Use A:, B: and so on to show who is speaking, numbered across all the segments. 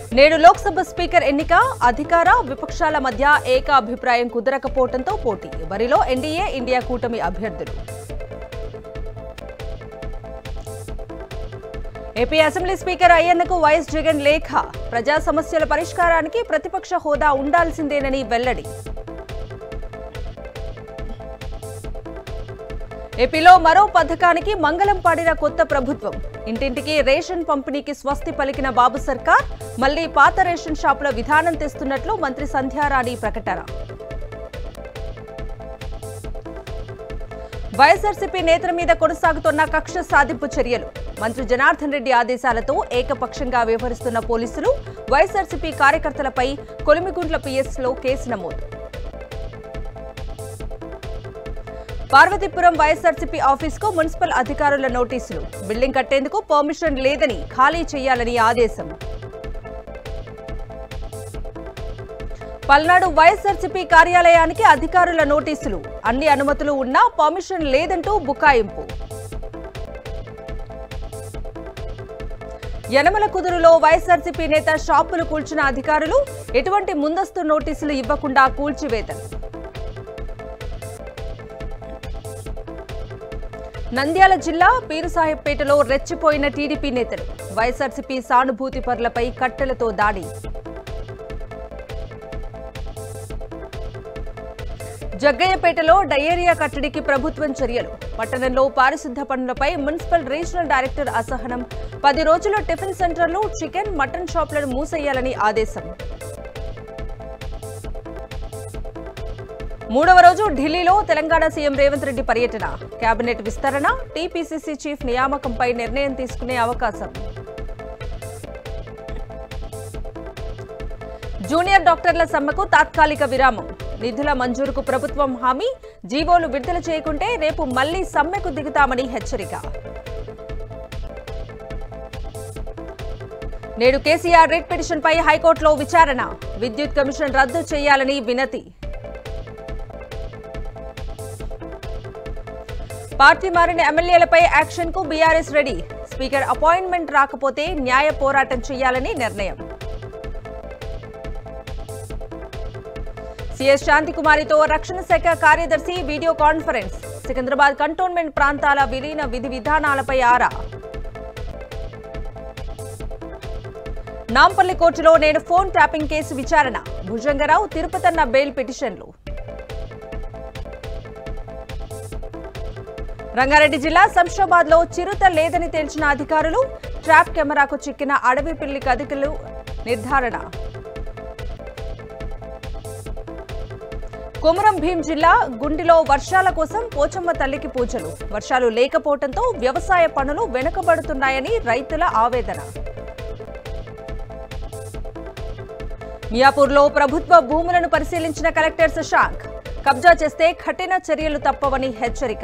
A: నేడు లోక్సభ స్పీకర్ ఎన్నిక అధికార విపక్షాల మధ్య ఏకాభిప్రాయం కుదరకపోవడంతో పోటీ బరిలో ఎన్డీఏ ఇండియా కూటమి అభ్యర్థులు ఏపీ అసెంబ్లీ స్పీకర్ అయ్యన్నకు వైఎస్ జగన్ లేఖ ప్రజా సమస్యల పరిష్కారానికి ప్రతిపక్ష హోదా ఉండాల్సిందేనని వెల్లడి ఏపీలో మరో పథకానికి మంగళం పాడిన కొత్త ప్రభుత్వం ఇంటింటికి రేషన్ పంపిణీకి స్వస్తి పలికిన బాబు సర్కార్ మళ్లీ పాత రేషన్ షాపుల విధానం తెస్తున్నట్లు మంత్రి సంధ్యారాణి ప్రకటన వైఎస్ఆర్సీపీ నేతల మీద కొనసాగుతున్న కక్ష సాధింపు చర్యలు మంత్రి జనార్దన్ రెడ్డి ఆదేశాలతో ఏకపక్షంగా వ్యవహరిస్తున్న పోలీసులు వైఎస్ఆర్సీపీ కార్యకర్తలపై కొలిమిగుండ్ల పిఎస్లో కేసు నమోదు పార్వతీపురం వైఎస్ఆర్సీపీ ఆఫీస్కు మున్సిపల్ అధికారుల నోటీసులు బిల్డింగ్ కట్టేందుకు పర్మిషన్ లేదని ఖాళీ చేయాలని ఆదేశం పల్నాడు వైఎస్ఆర్సీపీ కార్యాలయానికి అధికారుల నోటీసులు అన్ని అనుమతులు ఉన్నా పర్మిషన్ లేదంటూ బుకాయింపు యనమల కుదురులో వైఎస్ఆర్సీపీ నేత షాపులు కూల్చిన అధికారులు ఎటువంటి ముందస్తు నోటీసులు ఇవ్వకుండా కూల్చివేతలు నంద్యాల జిల్లా పీరుసాహెబ్పేటలో రెచ్చిపోయిన టీడీపీ నేతలు వైఎస్ఆర్సీపీ సానుభూతి పరులపై కట్టెలతో దాడి జగ్గయ్యపేటలో డయేరియా కట్టడికి ప్రభుత్వం చర్యలు పట్టణంలో పారిశుద్ధ పనులపై మున్సిపల్ రీజనల్ డైరెక్టర్ అసహనం పది రోజుల్లో టిఫిన్ సెంటర్లు చికెన్ మటన్ షాపులను మూసేయాలని ఆదేశం మూడవ రోజు ఢిల్లీలో తెలంగాణ సీఎం రేవంత్ రెడ్డి పర్యటన కేబినెట్ విస్తరణ టీపీసీసీ చీఫ్ నియామకంపై నిర్ణయం తీసుకునే అవకాశం జూనియర్ డాక్టర్ల సమ్మెకు తాత్కాలిక విరామం నిధుల మంజూరుకు ప్రభుత్వం హామీ జీవోలు విడుదల చేయకుంటే రేపు మళ్లీ సమ్మెకు దిగుతామని హెచ్చరిక నేడు కేసీఆర్ రిట్ పిటిషన్పై హైకోర్టులో విచారణ విద్యుత్ కమిషన్ రద్దు చేయాలని వినతి పార్టీ మారిన ఎమ్మెల్యేలపై యాక్షన్ కు బీఆర్ఎస్ రెడీ స్పీకర్ అపాయింట్మెంట్ రాకపోతే న్యాయ పోరాటం చేయాలని నిర్ణయం సీఎస్ శాంతికుమారితో రక్షణ శాఖ కార్యదర్శి వీడియో కాన్ఫరెన్స్ సికింద్రాబాద్ కంటోన్మెంట్ ప్రాంతాల విలీన విధి విధానాలపై ఆరా నాంపల్లి కోర్టులో నేడు ఫోన్ ట్యాపింగ్ కేసు విచారణ భుజంగరావు తిరుపతన్న బెయిల్ పిటిషన్లు రంగారెడ్డి జిల్లా శంషాబాద్ లో చిరుత లేదని తేల్చిన అధికారులు ట్రాప్ కెమెరాకు చిక్కిన అడవి పిల్లి కదికలు నిర్ధారణ కొమురం భీం జిల్లా గుండిలో వర్షాల కోసం పోచమ్మ తల్లికి పూజలు వర్షాలు లేకపోవడంతో వ్యవసాయ పనులు వెనుకబడుతున్నాయని రైతుల ఆవేదన మియాపూర్లో ప్రభుత్వ భూములను పరిశీలించిన కలెక్టర్ శశాంక్ కబ్జా చేస్తే కఠిన చర్యలు తప్పవని హెచ్చరిక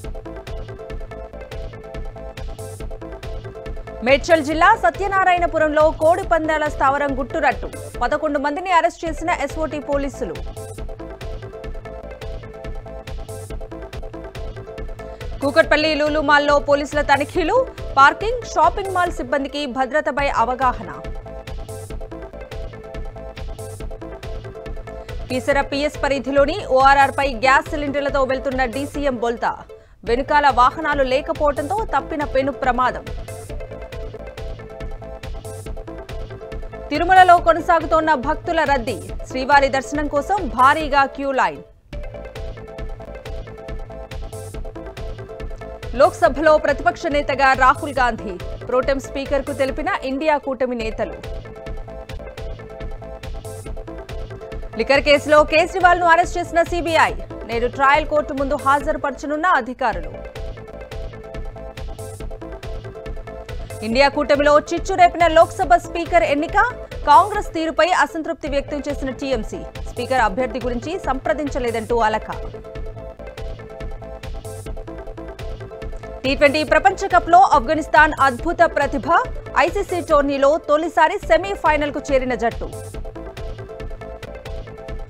A: మేడ్చల్ జిల్లా సత్యనారాయణపురంలో కోడి పందాల స్థావరం గుట్టురట్టు పదకొండు మందిని అరెస్ట్ చేసిన ఎస్ఓటీ పోలీసులు కూకట్పల్లి లూలు మాల్లో పోలీసుల తనిఖీలు పార్కింగ్ షాపింగ్ మాల్ సిబ్బందికి భద్రతపై అవగాహన కీసర పిఎస్ పరిధిలోని ఓఆర్ఆర్ పై గ్యాస్ సిలిండర్లతో వెళ్తున్న డీసీఎం బొల్తా వెనుకాల వాహనాలు లేకపోవడంతో తప్పిన పెను ప్రమాదం తిరుమలలో కొనసాగుతోన్న భక్తుల రద్దీ శ్రీవారి దర్శనం కోసం భారీగా క్యూ లైన్ లోక్సభలో ప్రతిపక్ష నేతగా రాహుల్ గాంధీ ప్రోటెం స్పీకర్ కు తెలిపిన ఇండియా కూటమి నేతలు లిక్కర్ కేసులో కేజ్రీవాల్ ను అరెస్ట్ చేసిన సిబిఐ నేడు ట్రయల్ కోర్టు ముందు హాజరుపరచనున్న అధికారులు ఇండియా కూటమిలో చిచ్చు రేపిన లోక్సభ స్పీకర్ ఎన్నిక కాంగ్రెస్ తీరుపై అసంతృప్తి వ్యక్తం చేసిన టీఎంసీ స్పీకర్ అభ్యర్థి గురించి సంప్రదించలేదంటూ అలక టీ ట్వంటీ ప్రపంచ కప్ లో ఆఫ్ఘనిస్తాన్ అద్భుత ప్రతిభ ఐసీసీ టోర్నీలో తొలిసారి సెమీఫైనల్ కు చేరిన జట్టు